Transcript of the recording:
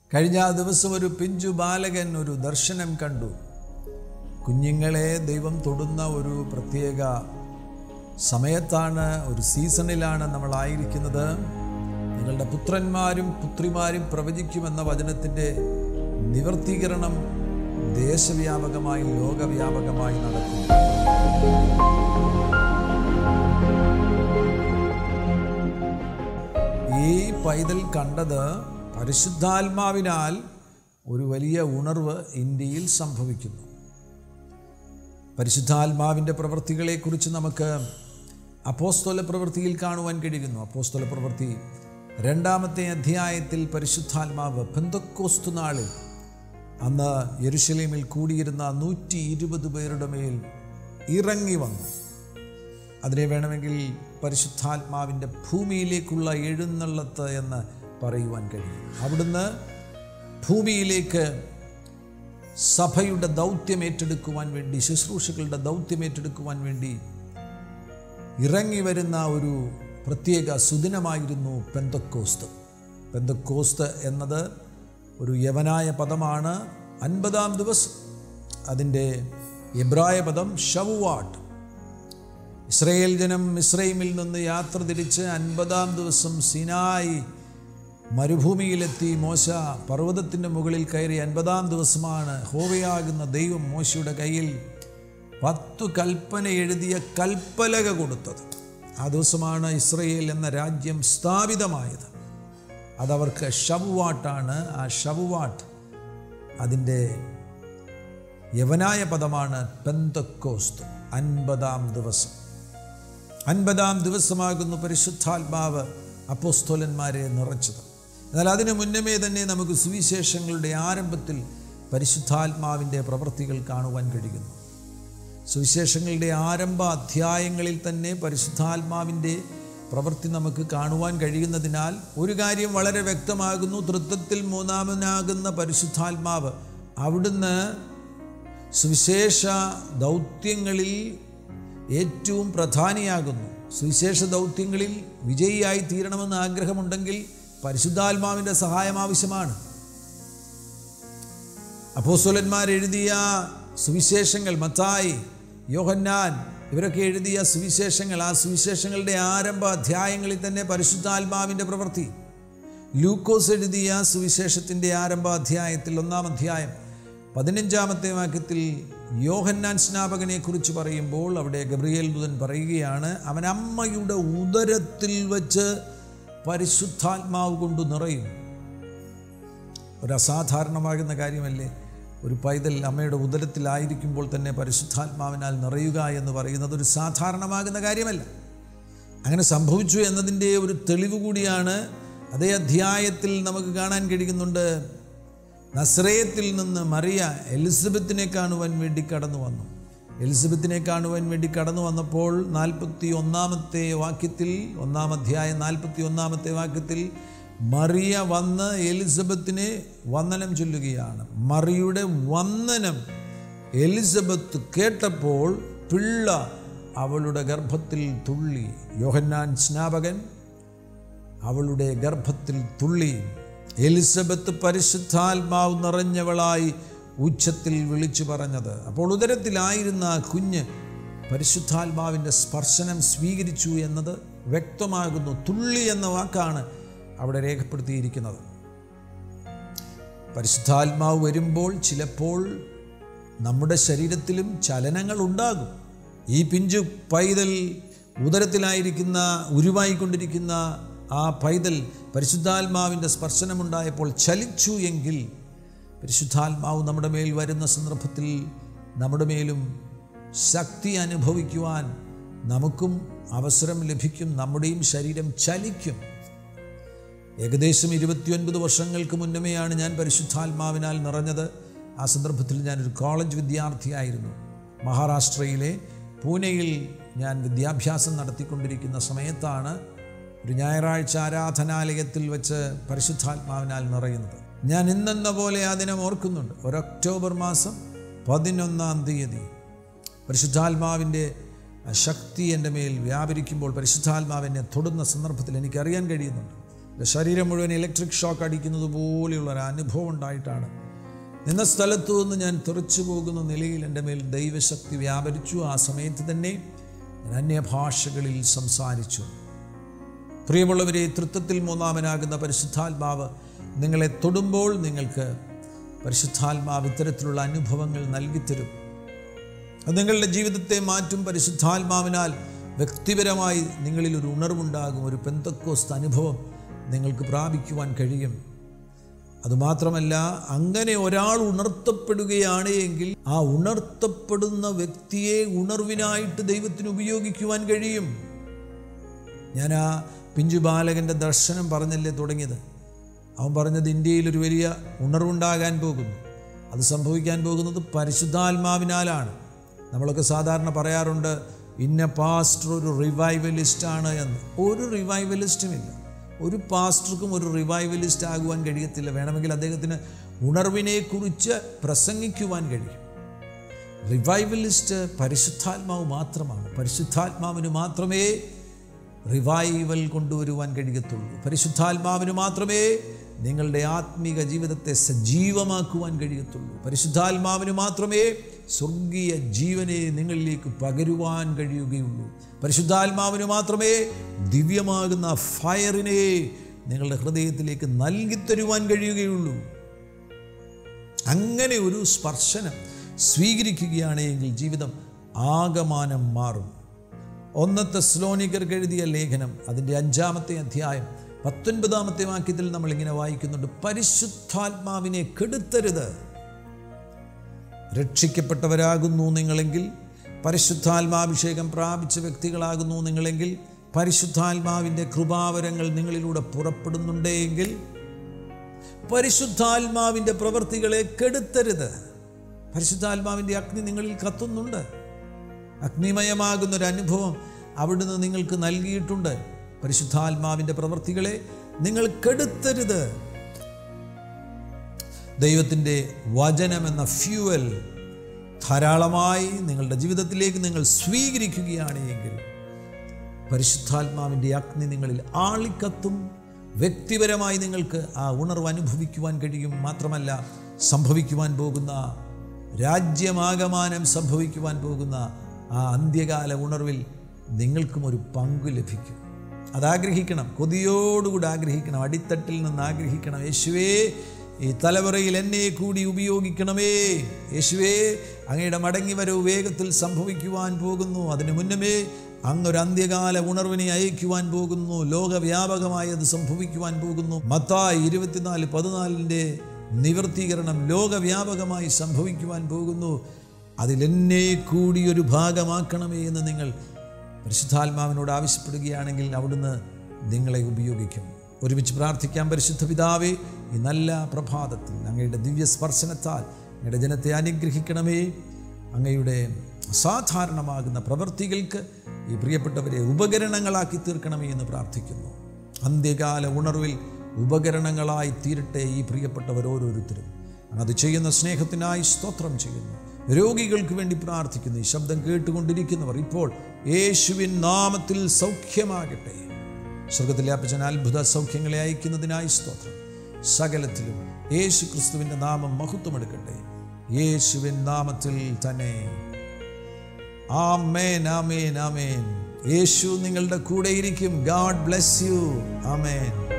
കഴിഞ്ഞ ദിവസം ഒരു പിഞ്ചു ബാലകൻ ഒരു ദർശനം കണ്ടു കുഞ്ഞുങ്ങളെ ദൈവം തൊടുന്ന ഒരു പ്രത്യേക സമയത്താണ് ഒരു സീസണിലാണ് നമ്മളായിരിക്കുന്നത് നിങ്ങളുടെ പുത്രന്മാരും പുത്രിമാരും പ്രവചിക്കുമെന്ന വചനത്തിൻ്റെ നിവർത്തീകരണം ദേശവ്യാപകമായി ലോകവ്യാപകമായി നടക്കുന്നു ഈ പൈതൽ കണ്ടത് പരിശുദ്ധാത്മാവിനാൽ ഒരു വലിയ ഉണർവ് ഇന്ത്യയിൽ സംഭവിക്കുന്നു പരിശുദ്ധാത്മാവിൻ്റെ പ്രവൃത്തികളെക്കുറിച്ച് നമുക്ക് അപ്പോസ്തോല പ്രവൃത്തിയിൽ കാണുവാൻ കഴിയുന്നു അപ്പോസ്തോല പ്രവൃത്തി രണ്ടാമത്തെ അധ്യായത്തിൽ പരിശുദ്ധാത്മാവ് പെന്തക്കോസ്തു നാളിൽ അന്ന് യെരുഷലേമിൽ കൂടിയിരുന്ന നൂറ്റി ഇരുപത് പേരുടെ മേൽ ഇറങ്ങി വന്നു അതിനെ വേണമെങ്കിൽ പരിശുദ്ധാത്മാവിൻ്റെ ഭൂമിയിലേക്കുള്ള എഴുന്നള്ളത്ത് എന്ന് പറയുവാൻ കഴിയും അവിടുന്ന് ഭൂമിയിലേക്ക് സഭയുടെ ദൗത്യം ഏറ്റെടുക്കുവാൻ വേണ്ടി ശുശ്രൂഷകളുടെ ദൗത്യം ഏറ്റെടുക്കുവാൻ വേണ്ടി ഇറങ്ങി വരുന്ന ഒരു പ്രത്യേക സുദിനമായിരുന്നു പെന്തക്കോസ്ത് പെന്തക്കോസ്ത് എന്നത് ഒരു യവനായ പദമാണ് അൻപതാം ദിവസം അതിൻ്റെ എബ്രായ പദം ഷവുവാട്ട് ഇസ്രയേൽ ജനം ഇസ്രൈമിൽ നിന്ന് യാത്ര തിരിച്ച് അൻപതാം ദിവസം സിനായി മരുഭൂമിയിലെത്തി മോശ പർവ്വതത്തിൻ്റെ മുകളിൽ കയറി അൻപതാം ദിവസമാണ് ഹോവയാകുന്ന ദൈവം മോശയുടെ കയ്യിൽ പത്തു കൽപ്പന എഴുതിയ കൽപ്പലക കൊടുത്തത് ആ ദിവസമാണ് ഇസ്രയേൽ എന്ന രാജ്യം സ്ഥാപിതമായത് അതവർക്ക് ഷവുവാട്ടാണ് ആ ഷവുവാട്ട് അതിൻ്റെ യവനായ പദമാണ് പെന്തക്കോസ്തു അൻപതാം ദിവസം അൻപതാം ദിവസമാകുന്നു പരിശുദ്ധാത്മാവ് അപ്പോസ്തോലന്മാരെ നിറച്ചത് എന്നാൽ അതിനു മുന്നമേ തന്നെ നമുക്ക് സുവിശേഷങ്ങളുടെ ആരംഭത്തിൽ പരിശുദ്ധാത്മാവിൻ്റെ പ്രവൃത്തികൾ കാണുവാൻ കഴിയുന്നു സുവിശേഷങ്ങളുടെ ആരംഭ അധ്യായങ്ങളിൽ തന്നെ പരിശുദ്ധാത്മാവിൻ്റെ പ്രവൃത്തി നമുക്ക് കാണുവാൻ കഴിയുന്നതിനാൽ ഒരു കാര്യം വളരെ വ്യക്തമാകുന്നു തൃത്വത്തിൽ മൂന്നാമനാകുന്ന പരിശുദ്ധാത്മാവ് അവിടുന്ന് സുവിശേഷ ദൗത്യങ്ങളിൽ ഏറ്റവും പ്രധാനിയാകുന്നു സുവിശേഷ ദൗത്യങ്ങളിൽ വിജയിയായി തീരണമെന്ന് ആഗ്രഹമുണ്ടെങ്കിൽ പരിശുദ്ധാത്മാവിൻ്റെ സഹായം ആവശ്യമാണ് അപ്പോസ്വലന്മാരെഴുതിയ സുവിശേഷങ്ങൾ മത്തായി യോഹന്നാൻ ഇവരൊക്കെ എഴുതിയ സുവിശേഷങ്ങൾ ആ സുവിശേഷങ്ങളുടെ ആരംഭ അധ്യായങ്ങളിൽ തന്നെ പരിശുദ്ധാത്മാവിൻ്റെ പ്രവൃത്തി ലൂക്കോസ് എഴുതിയ സുവിശേഷത്തിൻ്റെ ആരംഭ അധ്യായത്തിൽ ഒന്നാം അധ്യായം പതിനഞ്ചാമത്തെ വാക്യത്തിൽ യോഹന്നാൻ സ്നാപകനെ കുറിച്ച് പറയുമ്പോൾ അവിടെ ഗബ്രിയേൽ ദൂതൻ പറയുകയാണ് അവൻ അമ്മയുടെ ഉദരത്തിൽ വച്ച് പരിശുദ്ധാത്മാവ് കൊണ്ട് നിറയും ഒരു അസാധാരണമാകുന്ന കാര്യമല്ലേ ഒരു പൈതൽ അമ്മയുടെ ഉദരത്തിലായിരിക്കുമ്പോൾ തന്നെ പരിശുദ്ധാത്മാവിനാൽ നിറയുക എന്ന് പറയുന്നത് ഒരു സാധാരണമാകുന്ന കാര്യമല്ല അങ്ങനെ സംഭവിച്ചു എന്നതിൻ്റെ ഒരു തെളിവ് കൂടിയാണ് അതേ അധ്യായത്തിൽ നമുക്ക് കാണാൻ കഴിയുന്നുണ്ട് നസ്രയത്തിൽ നിന്ന് മറിയ എലിസബത്തിനെ കാണുവാൻ വേണ്ടി കടന്നു വന്നു എലിസബത്തിനെ കാണുവാൻ വേണ്ടി കടന്നു വന്നപ്പോൾ നാൽപ്പത്തി ഒന്നാമത്തെ വാക്യത്തിൽ ഒന്നാം അധ്യായം നാൽപ്പത്തി ഒന്നാമത്തെ വാക്യത്തിൽ മറിയ വന്ന് എലിസബത്തിനെ വന്ദനം ചൊല്ലുകയാണ് മറിയുടെ വന്ദനം എലിസബത്ത് കേട്ടപ്പോൾ പിള്ള അവളുടെ ഗർഭത്തിൽ തുള്ളി യോഹന്നാൻ സ്നാപകൻ അവളുടെ ഗർഭത്തിൽ തുള്ളി എലിസബത്ത് പരിശുദ്ധാത്മാവ് നിറഞ്ഞവളായി ഉച്ചത്തിൽ വിളിച്ചു പറഞ്ഞത് അപ്പോൾ ഉദരത്തിലായിരുന്ന ആ കുഞ്ഞ് പരിശുദ്ധാത്മാവിൻ്റെ സ്പർശനം സ്വീകരിച്ചു എന്നത് വ്യക്തമാകുന്നു തുള്ളി എന്ന വാക്കാണ് അവിടെ രേഖപ്പെടുത്തിയിരിക്കുന്നത് പരിശുദ്ധാത്മാവ് വരുമ്പോൾ ചിലപ്പോൾ നമ്മുടെ ശരീരത്തിലും ചലനങ്ങൾ ഉണ്ടാകും ഈ പിഞ്ചു പൈതൽ ഉദരത്തിലായിരിക്കുന്ന ഉരുവായിക്കൊണ്ടിരിക്കുന്ന ആ പൈതൽ പരിശുദ്ധാത്മാവിൻ്റെ സ്പർശനമുണ്ടായപ്പോൾ ചലിച്ചു എങ്കിൽ പരിശുദ്ധാത്മാവ് നമ്മുടെ മേൽ വരുന്ന സന്ദർഭത്തിൽ നമ്മുടെ മേലും ശക്തി അനുഭവിക്കുവാൻ നമുക്കും അവസരം ലഭിക്കും നമ്മുടെയും ശരീരം ചലിക്കും ഏകദേശം ഇരുപത്തിയൊൻപത് വർഷങ്ങൾക്ക് മുന്നമേയാണ് ഞാൻ പരിശുദ്ധാത്മാവിനാൽ നിറഞ്ഞത് ആ സന്ദർഭത്തിൽ ഞാനൊരു കോളേജ് വിദ്യാർത്ഥിയായിരുന്നു മഹാരാഷ്ട്രയിലെ പൂനെയിൽ ഞാൻ വിദ്യാഭ്യാസം നടത്തിക്കൊണ്ടിരിക്കുന്ന സമയത്താണ് ഒരു ഞായറാഴ്ച ആരാധനാലയത്തിൽ വെച്ച് പരിശുദ്ധാത്മാവിനാൽ നിറയുന്നത് ഞാൻ ഇന്നെന്ന പോലെ ആ ദിനം ഓർക്കുന്നുണ്ട് ഒരു ഒക്ടോബർ മാസം പതിനൊന്നാം തീയതി പരിശുദ്ധാത്മാവിൻ്റെ ശക്തി എൻ്റെ മേൽ വ്യാപരിക്കുമ്പോൾ പരിശുദ്ധാത്മാവ് എന്നെ തൊടുന്ന സന്ദർഭത്തിൽ എനിക്കറിയാൻ കഴിയുന്നുണ്ട് എൻ്റെ ശരീരം മുഴുവൻ ഇലക്ട്രിക് ഷോക്ക് അടിക്കുന്നത് പോലെയുള്ള ഒരു അനുഭവം ഉണ്ടായിട്ടാണ് നിന്ന സ്ഥലത്തു നിന്ന് ഞാൻ തെറിച്ചു പോകുന്ന നിലയിൽ എൻ്റെ മേൽ ദൈവശക്തി വ്യാപരിച്ചു ആ സമയത്ത് തന്നെ ഞാൻ അന്യഭാഷകളിൽ സംസാരിച്ചു പ്രിയമുള്ളവരെ തൃത്വത്തിൽ മൂന്നാമനാകുന്ന പരിശുദ്ധാത്മാവ് നിങ്ങളെ തൊടുമ്പോൾ നിങ്ങൾക്ക് പരിശുദ്ധാത്മാവ് ഇത്തരത്തിലുള്ള അനുഭവങ്ങൾ നൽകിത്തരും അത് നിങ്ങളുടെ ജീവിതത്തെ മാറ്റും പരിശുദ്ധാത്മാവിനാൽ വ്യക്തിപരമായി നിങ്ങളിൽ ഒരു ഉണർവുണ്ടാകും ഒരു പെന്തക്കോസ്ത് അനുഭവം നിങ്ങൾക്ക് പ്രാപിക്കുവാൻ കഴിയും അതുമാത്രമല്ല അങ്ങനെ ഒരാൾ ഉണർത്തപ്പെടുകയാണ് എങ്കിൽ ആ ഉണർത്തപ്പെടുന്ന വ്യക്തിയെ ഉണർവിനായിട്ട് ദൈവത്തിന് ഉപയോഗിക്കുവാൻ കഴിയും ഞാൻ ആ പിഞ്ചു ബാലകൻ്റെ ദർശനം പറഞ്ഞല്ലേ തുടങ്ങിയത് അവൻ പറഞ്ഞത് ഇന്ത്യയിൽ ഒരു വലിയ ഉണർവുണ്ടാകാൻ പോകുന്നു അത് സംഭവിക്കാൻ പോകുന്നത് പരിശുദ്ധാത്മാവിനാലാണ് നമ്മളൊക്കെ സാധാരണ പറയാറുണ്ട് ഇന്ന പാസ്റ്റർ ഒരു റിവൈവലിസ്റ്റാണ് എന്ന് ഒരു റിവൈവലിസ്റ്റുമില്ല ഒരു പാസ്റ്റർക്കും ഒരു റിവൈവലിസ്റ്റ് ആകുവാൻ കഴിയത്തില്ല വേണമെങ്കിൽ അദ്ദേഹത്തിന് ഉണർവിനെക്കുറിച്ച് പ്രസംഗിക്കുവാൻ കഴിയും റിവൈവലിസ്റ്റ് പരിശുദ്ധാത്മാവ് മാത്രമാണ് പരിശുദ്ധാത്മാവിന് മാത്രമേ റിവൈവൽ കൊണ്ടുവരുവാൻ കഴിയത്തുള്ളൂ പരിശുദ്ധാത്മാവിന് മാത്രമേ നിങ്ങളുടെ ആത്മീക ജീവിതത്തെ സജീവമാക്കുവാൻ കഴിയത്തുള്ളൂ പരിശുദ്ധാത്മാവിന് മാത്രമേ സ്വർഗീയ ജീവനെ നിങ്ങളിലേക്ക് പകരുവാൻ കഴിയുകയുള്ളൂ പരിശുദ്ധാത്മാവിന് മാത്രമേ ദിവ്യമാകുന്ന ഫയറിനെ നിങ്ങളുടെ ഹൃദയത്തിലേക്ക് നൽകിത്തരുവാൻ കഴിയുകയുള്ളൂ അങ്ങനെ ഒരു സ്പർശനം സ്വീകരിക്കുകയാണെങ്കിൽ ജീവിതം ആകമാനം മാറും ഒന്നത്തെ സ്ലോനികർക്ക് എഴുതിയ ലേഖനം അതിൻ്റെ അഞ്ചാമത്തെ അധ്യായം പത്തൊൻപതാമത്തെ വാക്യത്തിൽ നമ്മൾ ഇങ്ങനെ വായിക്കുന്നുണ്ട് പരിശുദ്ധാത്മാവിനെ കെടുത്തരുത് രക്ഷിക്കപ്പെട്ടവരാകുന്നു നിങ്ങളെങ്കിൽ പരിശുദ്ധാത്മാഭിഷേകം പ്രാപിച്ച വ്യക്തികളാകുന്നു നിങ്ങളെങ്കിൽ പരിശുദ്ധാത്മാവിൻ്റെ കൃപാവരങ്ങൾ നിങ്ങളിലൂടെ പുറപ്പെടുന്നുണ്ടെങ്കിൽ പരിശുദ്ധാത്മാവിൻ്റെ പ്രവൃത്തികളെ കെടുത്തരുത് പരിശുദ്ധാത്മാവിൻ്റെ അഗ്നി നിങ്ങളിൽ കത്തുന്നുണ്ട് അഗ്നിമയമാകുന്ന ഒരു അനുഭവം അവിടുന്ന് നിങ്ങൾക്ക് നൽകിയിട്ടുണ്ട് പരിശുദ്ധാത്മാവിൻ്റെ പ്രവൃത്തികളെ നിങ്ങൾ കെടുത്തരുത് ദൈവത്തിൻ്റെ വചനമെന്ന ഫ്യൂവൽ ധാരാളമായി നിങ്ങളുടെ ജീവിതത്തിലേക്ക് നിങ്ങൾ സ്വീകരിക്കുകയാണ് എങ്കിൽ പരിശുദ്ധാത്മാവിൻ്റെ അഗ്നി നിങ്ങളിൽ ആളിക്കത്തും വ്യക്തിപരമായി നിങ്ങൾക്ക് ആ ഉണർവ് അനുഭവിക്കുവാൻ കഴിയും മാത്രമല്ല സംഭവിക്കുവാൻ പോകുന്ന രാജ്യമാകമാനം സംഭവിക്കുവാൻ പോകുന്ന ആ അന്ത്യകാല ഉണർവിൽ നിങ്ങൾക്കും ഒരു പങ്ക് ലഭിക്കും അതാഗ്രഹിക്കണം കൊതിയോടുകൂടി ആഗ്രഹിക്കണം അടിത്തട്ടിൽ നിന്ന് ആഗ്രഹിക്കണം യേശുവേ ഈ തലമുറയിൽ എന്നെ കൂടി ഉപയോഗിക്കണമേ യേശുവേ അങ്ങയുടെ മടങ്ങി വരവ് വേഗത്തിൽ സംഭവിക്കുവാൻ പോകുന്നു അതിനു മുന്നമേ അങ്ങൊരു അന്ത്യകാല ഉണർവിനെ അയക്കുവാൻ പോകുന്നു ലോകവ്യാപകമായി അത് സംഭവിക്കുവാൻ പോകുന്നു മത്തായി ഇരുപത്തിനാല് പതിനാലിൻ്റെ നിവർത്തീകരണം ലോകവ്യാപകമായി സംഭവിക്കുവാൻ പോകുന്നു അതിലെന്നെ കൂടി ഒരു ഭാഗമാക്കണമേ എന്ന് നിങ്ങൾ പരിശുദ്ധാത്മാവിനോട് ആവശ്യപ്പെടുകയാണെങ്കിൽ അവിടുന്ന് നിങ്ങളെ ഉപയോഗിക്കും ഒരുമിച്ച് പ്രാർത്ഥിക്കാം പരിശുദ്ധ പിതാവേ ഈ നല്ല പ്രഭാതത്തിൽ അങ്ങയുടെ ദിവ്യ സ്പർശനത്താൽ അങ്ങയുടെ ജനത്തെ അനുഗ്രഹിക്കണമേ അങ്ങയുടെ അസാധാരണമാകുന്ന പ്രവൃത്തികൾക്ക് ഈ പ്രിയപ്പെട്ടവരെ ഉപകരണങ്ങളാക്കി തീർക്കണമേ എന്ന് പ്രാർത്ഥിക്കുന്നു അന്ത്യകാല ഉണർവിൽ ഉപകരണങ്ങളായി തീരട്ടെ ഈ പ്രിയപ്പെട്ടവർ ഓരോരുത്തരും അങ്ങ് അത് ചെയ്യുന്ന സ്നേഹത്തിനായി സ്തോത്രം ചെയ്യുന്നു രോഗികൾക്ക് വേണ്ടി പ്രാർത്ഥിക്കുന്നു ഈ ശബ്ദം കേട്ടുകൊണ്ടിരിക്കുന്നവർ ഇപ്പോൾ യേശുവിൻ നാമത്തിൽ സൗഖ്യമാകട്ടെ സ്വർഗത്തിലെ അപ്പച്ചൻ അത്ഭുത സൗഖ്യങ്ങളെ അയക്കുന്നതിനായി സ്തോത്രം സകലത്തിലും യേശു ക്രിസ്തുവിൻ്റെ നാമം മഹത്വമെടുക്കട്ടെ യേശുവിൻ നാമത്തിൽ തന്നെ ആമേൻ ആമേൻ ആമേൻ യേശു നിങ്ങളുടെ കൂടെ ഇരിക്കും ഗാഡ് ബ്ലെസ് യു ആമേൻ